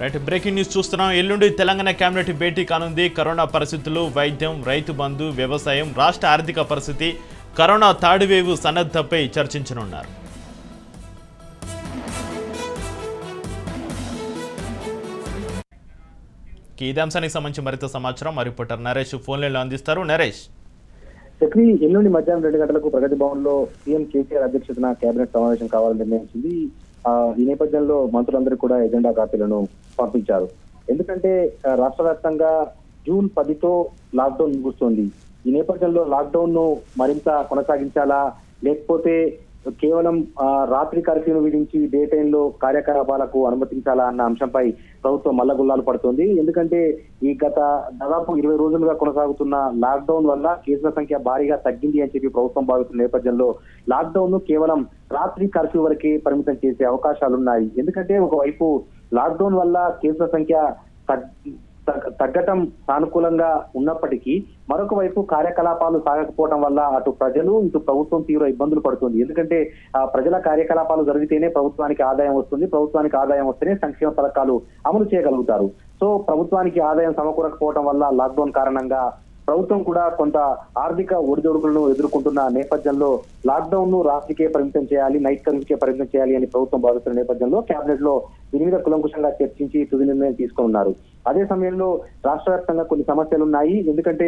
right breaking news చూస్తున్నాం ఎల్లుండి Telangana cabinet భేటీ కానుంది కరోనా పరిస్థితులు వైద్యం రైతు బంధు వ్యవసాయం రాష్ట్ర ఆర్థిక పరిస్థితి కరోనా థర్డ్ వేవ్ సన్నద్ధపై చర్చించనున్నారు ఇదే అంశానికి సంబంధించి మరింత సమాచారం మా రిపోర్టర్ నరేష్ ఫోన్ లైన్లో అందిస్తారు నరేష్ చక్రి ఎల్లుండి మధ్యాహ్నం రెండు గంటలకు ప్రగతి భవన్ లో సీఎం కేసీఆర్ అధ్యక్షతన కేబినెట్ సమావేశం కావాలని నిర్ణయించింది ఆ, ఈ నేపథ్యంలో మంత్రులందరూ కూడా ఎజెండా కాపీలను పంపించారు ఎందుకంటే ఆ, రాష్ట్ర వ్యాప్తంగా జూన్ పదితో లాక్డౌన్ ముగుస్తుంది ఈ నేపథ్యంలో లాక్డౌన్ ను మరింత కొనసాగించాలా లేకపోతే కేవలం ఆ, రాత్రి కర్ఫ్యూను విధించి డే టైంలో కార్యకలాపాలకు అనుమతించాలా అన్న అంశంపై ప్రభుత్వం మల్లగుల్లాలు పడుతుంది ఎందుకంటే ఈ గత దాదాపు ఇరవై రోజులుగా కొనసాగుతున్న లాక్డౌన్ వల్ల కేసుల సంఖ్య భారీగా తగ్గింది అని చెప్పి ప్రభుత్వం భావిస్తున్న నేపథ్యంలో లాక్డౌన్ ను కేవలం రాత్రి కర్ఫ్యూ వరకే పరిమితం చేసే అవకాశాలున్నాయి ఎందుకంటే ఒకవైపు లాక్డౌన్ వల్ల కేసుల సంఖ్య తగ్- తగ్గ- తగ్గటం సానుకూలంగా ఉన్నప్పటికీ మరొక వైపు కార్యకలాపాలు సాగకపోవడం వల్ల అటు ప్రజలు ఇటు ప్రభుత్వం తీవ్ర ఇబ్బందులు పడుతుంది ఎందుకంటే ఆ, ప్రజల కార్యకలాపాలు జరిగితేనే ప్రభుత్వానికి ఆదాయం వస్తుంది ప్రభుత్వానికి ఆదాయం వస్తేనే సంక్షేమ పథకాలు అమలు చేయగలుగుతారు సో ప్రభుత్వానికి ఆదాయం సమకూరకపోవడం వల్ల లాక్డౌన్ కారణంగా ప్రభుత్వం కూడా కొంత ఆర్థిక ఒడిదొడుకులను ఎదుర్కొంటున్న నేపథ్యంలో లాక్డౌన్ ను రాత్రికే పరిమితం చేయాలి నైట్ కర్ఫ్యూకే పరిమితం చేయాలి అని ప్రభుత్వం భావిస్తున్న నేపథ్యంలో కేబినెట్ లో దీని మీద కులంకుశంగా చర్చించి తుది నిర్ణయం తీసుకున్నారు అదే సమయంలో రాష్ట్ర వ్యాప్తంగా కొన్ని సమస్యలు ఉన్నాయి ఎందుకంటే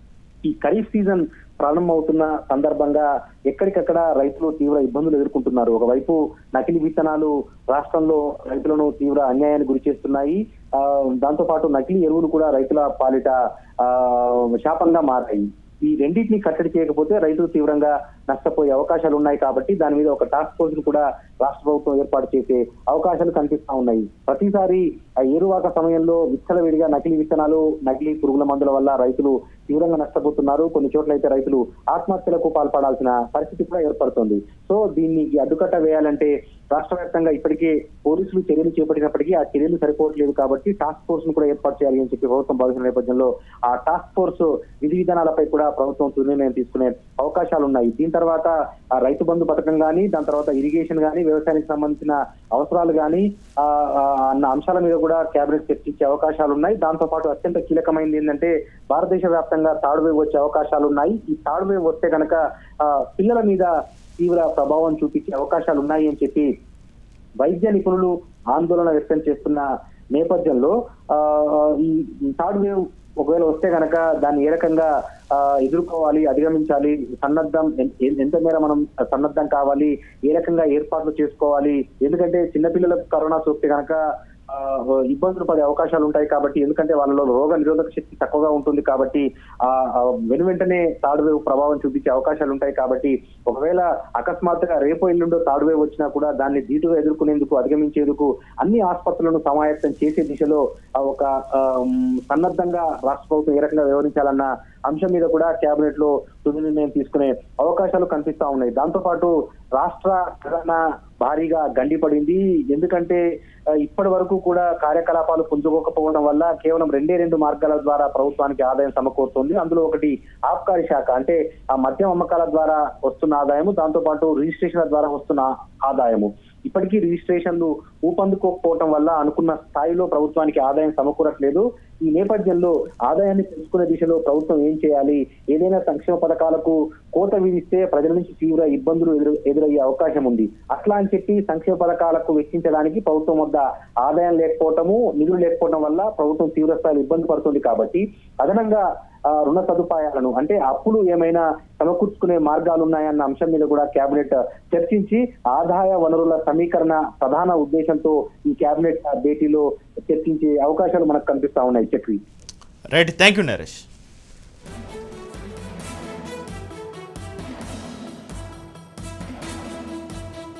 ఈ ఖరీఫ్ సీజన్ ప్రారంభమవుతున్న సందర్భంగా ఎక్కడికక్కడ రైతులు తీవ్ర ఇబ్బందులు ఎదుర్కొంటున్నారు ఒకవైపు నకిలీ విత్తనాలు రాష్ట్రంలో రైతులను తీవ్ర అన్యాయానికి గురి చేస్తున్నాయి ఆ, దాంతో పాటు నకిలీ ఎరువులు కూడా రైతుల పాలిట ఆ, శాపంగా మారాయి ఈ రెండింటిని కట్టడి చేయకపోతే రైతులు తీవ్రంగా నష్టపోయే అవకాశాలు ఉన్నాయి కాబట్టి దాని మీద ఒక టాస్క్ ఫోర్స్ ను కూడా రాష్ట్ర ప్రభుత్వం ఏర్పాటు చేసే అవకాశాలు కనిపిస్తా ఉన్నాయి ప్రతిసారి ఆ ఏరువాక సమయంలో విచ్చలవిడిగా నకిలీ విత్తనాలు నకిలీ పురుగుల మందుల వల్ల రైతులు తీవ్రంగా నష్టపోతున్నారు కొన్ని చోట్ల అయితే రైతులు ఆత్మహత్యలకు పాల్పడాల్సిన పరిస్థితి కూడా ఏర్పడుతుంది సో దీన్ని అడ్డుకట్ట వేయాలంటే రాష్ట్ర వ్యాప్తంగా ఇప్పటికే పోలీసులు చర్యలు చేపట్టినప్పటికీ ఆ చర్యలు సరిపోవట్లేదు కాబట్టి టాస్క్ ఫోర్స్ ను కూడా ఏర్పాటు చేయాలి అని చెప్పి ప్రభుత్వం భావిస్తున్న నేపథ్యంలో ఆ టాస్క్ ఫోర్స్ విధి విధానాలపై కూడా ప్రభుత్వం తుది నిర్ణయం తీసుకునే అవకాశాలు ఉన్నాయి దీని తర్వాత ఆ రైతు బంధు పథకం కానీ దాని తర్వాత ఇరిగేషన్ కానీ వ్యవసాయానికి సంబంధించిన అవసరాలు కానీ ఆ, ఆ, అన్న అంశాల మీద కూడా కేబినెట్ చర్చించే అవకాశాలు ఉన్నాయి దాంతో పాటు అత్యంత కీలకమైనది ఏంటంటే భారతదేశ వ్యాప్తంగా థర్డ్ వేవ్ వచ్చే అవకాశాలు ఉన్నాయి ఈ థర్డ్ వేవ్ వస్తే కనుక ఆ, పిల్లల మీద తీవ్ర ప్రభావం చూపించే అవకాశాలు ఉన్నాయి అని చెప్పి వైద్య నిపుణులు ఆందోళన వ్యక్తం చేస్తున్న నేపథ్యంలో ఆ, ఈ థర్డ్ వేవ్ ఒకవేళ వస్తే కనుక దాన్ని ఏ రకంగా ఆ, ఎదుర్కోవాలి అధిగమించాలి సన్నద్ధం ఎన్- ఎన్- ఎంత మేర మనం సన్నద్ధం కావాలి ఏ రకంగా ఏర్పాట్లు చేసుకోవాలి ఎందుకంటే చిన్నపిల్లలకు కరోనా సోకితే కనుక ఆ, ఇబ్బందులు పడే అవకాశాలు ఉంటాయి కాబట్టి ఎందుకంటే వాళ్ళలో రోగ నిరోధక శక్తి తక్కువగా ఉంటుంది కాబట్టి ఆ ఆ, వెను వెంటనే థర్డ్ వేవ్ ప్రభావం చూపించే అవకాశాలు ఉంటాయి కాబట్టి ఒకవేళ అకస్మాత్తుగా రేపు ఎల్లుండో థర్డ్ వేవ్ వచ్చినా కూడా దాన్ని ధీటుగా ఎదుర్కొనేందుకు అధిగమించేందుకు అన్ని ఆసుపత్రులను సమాయత్తం చేసే దిశలో ఆ, ఒక ఆ, మ్, సన్నద్ధంగా రాష్ట్ర ప్రభుత్వం ఏ రకంగా వ్యవహరించాలన్న అంశం మీద కూడా కేబినెట్ లో తుది నిర్ణయం తీసుకునే అవకాశాలు కనిపిస్తా ఉన్నాయి దాంతో పాటు రాష్ట్ర ఖజానా భారీగా గండిపడింది ఎందుకంటే ఆ, ఇప్పటి వరకు కూడా కార్యకలాపాలు పుంజుకోకపోవడం వల్ల కేవలం రెండే రెండు మార్గాల ద్వారా ప్రభుత్వానికి ఆదాయం సమకూరుతుంది అందులో ఒకటి ఆబ్కారీ శాఖ అంటే ఆ మద్యం అమ్మకాల ద్వారా వస్తున్న ఆదాయము దాంతో పాటు రిజిస్ట్రేషన్ల ద్వారా వస్తున్న ఆదాయము ఇప్పటికీ రిజిస్ట్రేషన్లు ఊపందుకోకపోవటం వల్ల అనుకున్న స్థాయిలో ప్రభుత్వానికి ఆదాయం సమకూరట్లేదు ఈ నేపథ్యంలో ఆదాయాన్ని పెంచుకునే దిశలో ప్రభుత్వం ఏం చేయాలి ఏదైనా సంక్షేమ పథకాలకు కోత విధిస్తే ప్రజల నుంచి తీవ్ర ఇబ్బందులు ఎదురు ఎదురయ్యే అవకాశం ఉంది అట్లా అని చెప్పి సంక్షేమ పథకాలకు వెచ్చించడానికి ప్రభుత్వం వద్ద ఆదాయం లేకపోవటము నిధులు లేకపోవడం వల్ల ప్రభుత్వం తీవ్ర స్థాయిలో ఇబ్బంది పడుతుంది కాబట్టి అదనంగా ఆ, రుణ సదుపాయాలను అంటే అప్పులు ఏమైనా సమకూర్చుకునే మార్గాలు ఉన్నాయన్న అంశం మీద కూడా కేబినెట్ చర్చించి ఆదాయ వనరుల సమీకరణ ప్రధాన ఉద్దేశంతో ఈ కేబినెట్ భేటీలో చర్చించే అవకాశాలు మనకు కనిపిస్తా ఉన్నాయి Chakri right thank you Naresh